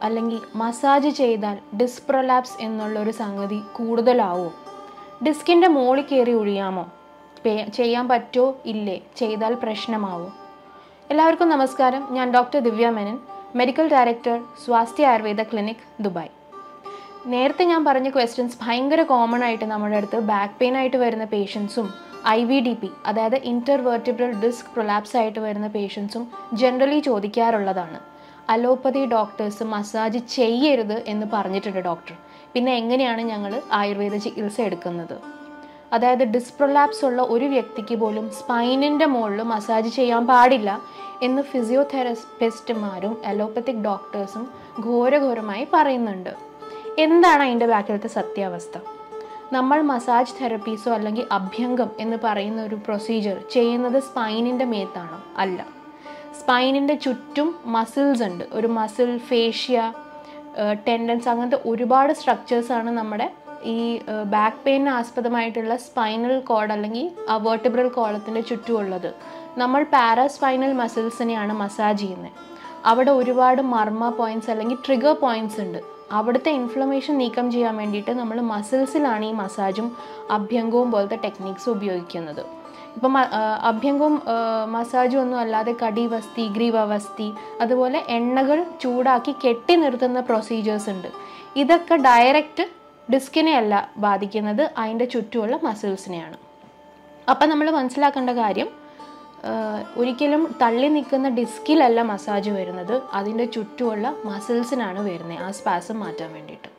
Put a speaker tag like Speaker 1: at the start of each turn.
Speaker 1: അല്ലെങ്കിൽ മസാജ് ചെയ്താൽ disc prolapse എന്നുള്ളൊരു സംഗതി കൂടുതലാവോ ഡിസ്കിൻ്റെ മോളിൽ കയറി ഒഴിയാമോ പേ- ചെയ്യാൻ പറ്റുമോ ഇല്ലേ ചെയ്താൽ പ്രശ്നമാവോ എല്ലാവർക്കും നമസ്കാരം ഞാൻ doctor Divya Menon medical director Swasthya Ayurveda clinic Dubai നേരത്തെ ഞാൻ പറഞ്ഞ ക്വസ്റ്റ്യൻസ് ഭയങ്കര കോമൺ ആയിട്ട് നമ്മുടെ അടുത്ത് ബാക്ക് പെയിൻ ആയിട്ട് വരുന്ന പേഷ്യൻസും ഐ വി ഡി പി അതായത് ഇൻ്റർവെർട്ടിബ്രൽ ഡിസ്ക് പ്രൊലാപ്സ് ആയിട്ട് വരുന്ന പേഷ്യൻസും ജനറലി ചോദിക്കാറുള്ളതാണ് അലോപ്പതി ഡോക്ടേഴ്സ് മസാജ് ചെയ്യരുത് എന്ന് പറഞ്ഞിട്ടുണ്ട് ഡോക്ടർ പിന്നെ എങ്ങനെയാണ് ഞങ്ങൾ ആയുർവേദ ചികിത്സ എടുക്കുന്നത് അതായത് ഡിസ്പ്രൊലാപ്സ് ഉള്ള ഒരു വ്യക്തിക്ക് പോലും സ്പൈനിൻ്റെ മുകളിൽ മസാജ് ചെയ്യാൻ പാടില്ല എന്ന് ഫിസിയോതെറപ്പിസ്റ്റുമാരും അലോപ്പത്തിക് ഡോക്ടേഴ്സും ഘോരഘോരമായി പറയുന്നുണ്ട് എന്താണ് അതിൻ്റെ ബാക്കിലത്തെ സത്യാവസ്ഥ നമ്മൾ മസാജ് തെറപ്പീസോ അല്ലെങ്കിൽ അഭ്യംഗം എന്ന് പറയുന്ന ഒരു പ്രൊസീജിയർ ചെയ്യുന്നത് സ്പൈനിൻ്റെ മേത്താണോ അല്ല സ്പൈനിൻ്റെ ചുറ്റും മസിൽസ് ഉണ്ട് ഒരു മസിൽ ഫേഷ്യ ടെൻഡൻസ് അങ്ങനത്തെ ഒരുപാട് സ്ട്രക്ചേഴ്സാണ് നമ്മുടെ ഈ ബാക്ക് പെയിന് ആസ്പദമായിട്ടുള്ള സ്പൈനൽ കോഡ് അല്ലെങ്കിൽ ആ വേർട്ടിബ്രൽ കോളത്തിൻ്റെ ചുറ്റുമുള്ളത് നമ്മൾ പാരാസ്പൈനൽ മസിൽസിനെയാണ് മസാജ് ചെയ്യുന്നത് അവിടെ ഒരുപാട് മർമ്മ പോയിന്റ്സ് അല്ലെങ്കിൽ ട്രിഗർ പോയിന്റ്സ് ഉണ്ട് അവിടുത്തെ ഇൻഫ്ലമേഷൻ നീക്കം ചെയ്യാൻ വേണ്ടിയിട്ട് നമ്മൾ മസിൽസിലാണ് ഈ മസാജും അഭ്യംഗവും പോലത്തെ ടെക്നിക്സ് ഉപയോഗിക്കുന്നത് ഇപ്പം മ- ആ, അഭ്യംഗവും ആ, മസാജും ഒന്നും അല്ലാതെ കടിവസ്തി ഗ്രീവവസ്തി അതുപോലെ എണ്ണകൾ ചൂടാക്കി കെട്ടി നിർത്തുന്ന പ്രൊസീജിയേഴ്സ് ഉണ്ട് ഇതൊക്കെ ഡയറക്റ്റ് ഡിസ്കിനെ അല്ല ബാധിക്കുന്നത് അതിൻ്റെ ചുറ്റുമുള്ള മസിൽസിനെയാണ് അപ്പം നമ്മൾ മനസ്സിലാക്കേണ്ട കാര്യം ആ, ഒരിക്കലും തള്ളി നിൽക്കുന്ന ഡിസ്കിലല്ല മസാജ് വരുന്നത് അതിൻ്റെ ചുറ്റുമുള്ള മസിൽസിനാണ് വരുന്നത് ആ സ്പാസം മാറ്റാൻ വേണ്ടിയിട്ട്